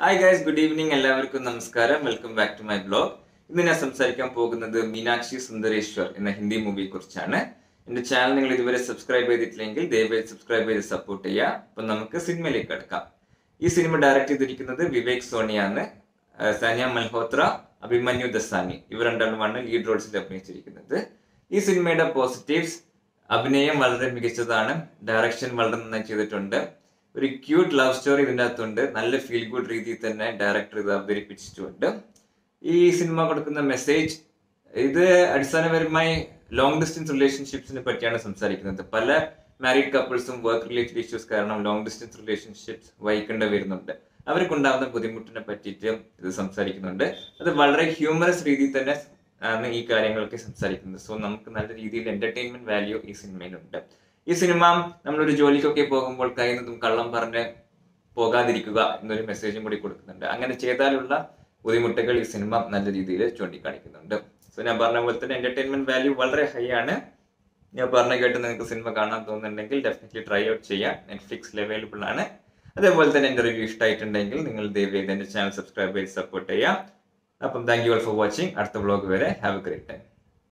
hi guys good evening എല്ലാവർക്കും നമസ്കാരം welcome back to my blog ഇന്ന് ഞാൻ സംസാരിക്കാൻ പോകുന്നത് മീനാക്ഷി സുന്ദരേശ്വർ എന്ന ഹിന്ദി മൂവിയെ കുറിച്ചാണ് എന്റെ ചാനൽ നിങ്ങൾ ഇതുവരെ സബ്സ്ക്രൈബ് ചെയ്തിട്ടില്ലെങ്കിൽ ദയവായി സബ്സ്ക്രൈബ് ചെയ്ത് സപ്പോർട്ട് ചെയ്യുക അപ്പൊ നമുക്ക് സിനിമയിലേക്ക് കിടക്കാം ഈ സിനിമ ഡയറക്ട് ചെയ്തിരിക്കുന്നത് വിവേക് സോണിയാണ് ആഹ് സാനിയ മൽഹോത്ര അഭിമന്യു ദസാനി ഇവർ രണ്ടാളുമാണ് ലീഡ് റോൾസിൽ അഭിനയിച്ചിരിക്കുന്നത് ഈ സിനിമയുടെ പോസിറ്റീവ്സ് അഭിനയം വളരെ മികച്ചതാണ് ഡയറക്ഷൻ വളരെ നന്നായി ചെയ്തിട്ടുണ്ട് ഒരു ക്യൂട്ട് ലവ് സ്റ്റോറി ഇതിൻ്റെ അകത്തുണ്ട് നല്ല ഫീൽ ഗുഡ് രീതിയിൽ തന്നെ ഡയറക്ടർ ഇത് അവതരിപ്പിച്ചിട്ടുണ്ട് ഈ സിനിമ കൊടുക്കുന്ന മെസ്സേജ് ഇത് അടിസ്ഥാനപരമായി ലോങ് ഡിസ്റ്റൻസ് റിലേഷൻഷിപ്സിനെ പറ്റിയാണ് സംസാരിക്കുന്നത് പല മാരീഡ് കപ്പിൾസും വർക്ക് റിലേറ്റഡ് ഇഷ്യൂസ് കാരണം ലോങ് ഡിസ്റ്റൻസ് റിലേഷൻഷിപ്സ് വഹിക്കേണ്ടി വരുന്നുണ്ട് അവർക്കുണ്ടാകുന്ന ബുദ്ധിമുട്ടിനെ പറ്റിയിട്ട് ഇത് സംസാരിക്കുന്നുണ്ട് അത് വളരെ ഹ്യൂമറസ് രീതിയിൽ തന്നെ ആണ് ഈ കാര്യങ്ങളൊക്കെ സംസാരിക്കുന്നത് സോ നമുക്ക് നല്ല രീതിയിൽ എന്റർടൈൻമെന്റ് വാല്യൂ ഈ സിനിമയിലുണ്ട് ഈ സിനിമ നമ്മളൊരു ജോലിക്കൊക്കെ പോകുമ്പോൾ കഴിയുന്നതും കള്ളം പറഞ്ഞ് പോകാതിരിക്കുക എന്നൊരു മെസ്സേജും കൂടി കൊടുക്കുന്നുണ്ട് അങ്ങനെ ചെയ്താലുള്ള ബുദ്ധിമുട്ടുകൾ ഈ സിനിമ നല്ല രീതിയിൽ ചൂണ്ടിക്കാണിക്കുന്നുണ്ട് സോ ഞാൻ പറഞ്ഞ പോലെ തന്നെ എന്റർടൈൻമെന്റ് വാല്യൂ വളരെ ഹൈ ആണ് ഞാൻ പറഞ്ഞ കേട്ട് നിങ്ങൾക്ക് സിനിമ കാണാൻ തോന്നുന്നുണ്ടെങ്കിൽ ഡെഫിനറ്റ്ലി ട്രൈ ഔട്ട് ചെയ്യാം നെറ്റ്ഫ്ലിക്സിൽ അവൈലബിൾ ആണ് അതേപോലെ തന്നെ എൻ്റെ റിവ്യൂ ഇഷ്ടമായിട്ടുണ്ടെങ്കിൽ നിങ്ങൾ ദയവേത് എൻ്റെ ചാനൽ സബ്സ്ക്രൈബ് ചെയ്ത് സപ്പോർട്ട് ചെയ്യാം അപ്പം thank you all for watching അടുത്ത വ്ളോഗ് വരെ ഹാവ് എ ഗ്രേറ്റ് ടൈം